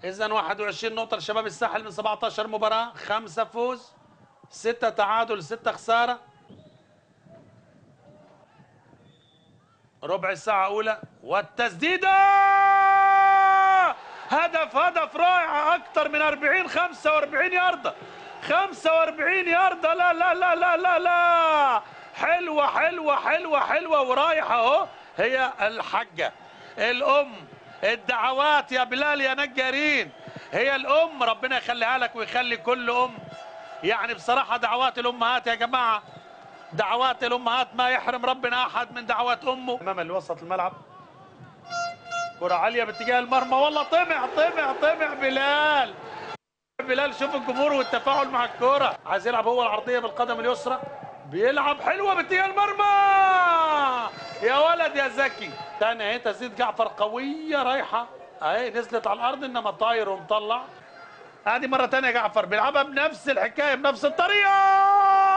اذا 21 نقطه لشباب الساحل من 17 مباراه خمسه فوز ستة تعادل ستة خسارة ربع ساعة أولى والتسديدة هدف هدف رائع أكثر من 40 45 ياردة 45 ياردة لا لا لا لا لا لا حلوة حلوة حلوة حلوة ورايحة أهو هي الحجة الأم الدعوات يا بلال يا نجارين هي الأم ربنا يخليها لك ويخلي كل أم يعني بصراحة دعوات الأمهات يا جماعة دعوات الأمهات ما يحرم ربنا أحد من دعوات أمه أمام اللي وسط الملعب كرة عالية باتجاه المرمى والله طمع طمع طمع بلال بلال شوف الجمهور والتفاعل مع الكرة عايز يلعب هو العرضية بالقدم اليسرى بيلعب حلوة باتجاه المرمى يا ولد يا زكي تاني اهي تسديد جعفر قوية رايحة اهي نزلت على الأرض إنما طاير ومطلع ادي مرة تانية جعفر بيلعبها بنفس الحكاية بنفس الطريقة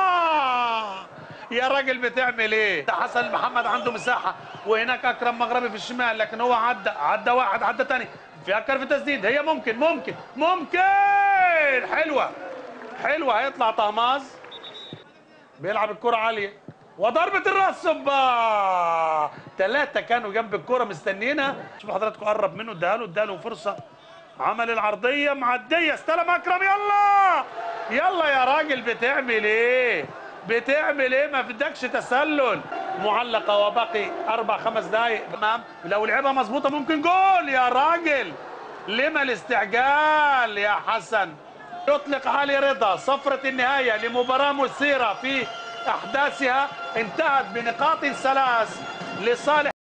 يا راجل بتعمل ايه؟ ده حسن محمد عنده مساحة وهناك أكرم مغربي في الشمال لكن هو عدى عدى واحد عدى تاني فيها كرف تسديد هي ممكن ممكن ممكن حلوة حلوة هيطلع طهماز بيلعب الكرة عالية وضربة الراس سبا ثلاثة كانوا جنب الكرة مستنيينها شوفوا حضراتكم قرب منه اداها له اداها له فرصة عمل العرضية معدية استلم أكرم يلا يلا يا راجل بتعمل ايه بتعمل ايه ما بدكش تسلل معلقة وباقي أربع خمس دقايق تمام لو لعبها مظبوطة ممكن جول يا راجل لما الاستعجال يا حسن يطلق علي رضا صفرة النهاية لمباراة مثيرة في أحداثها انتهت بنقاط ثلاث لصالح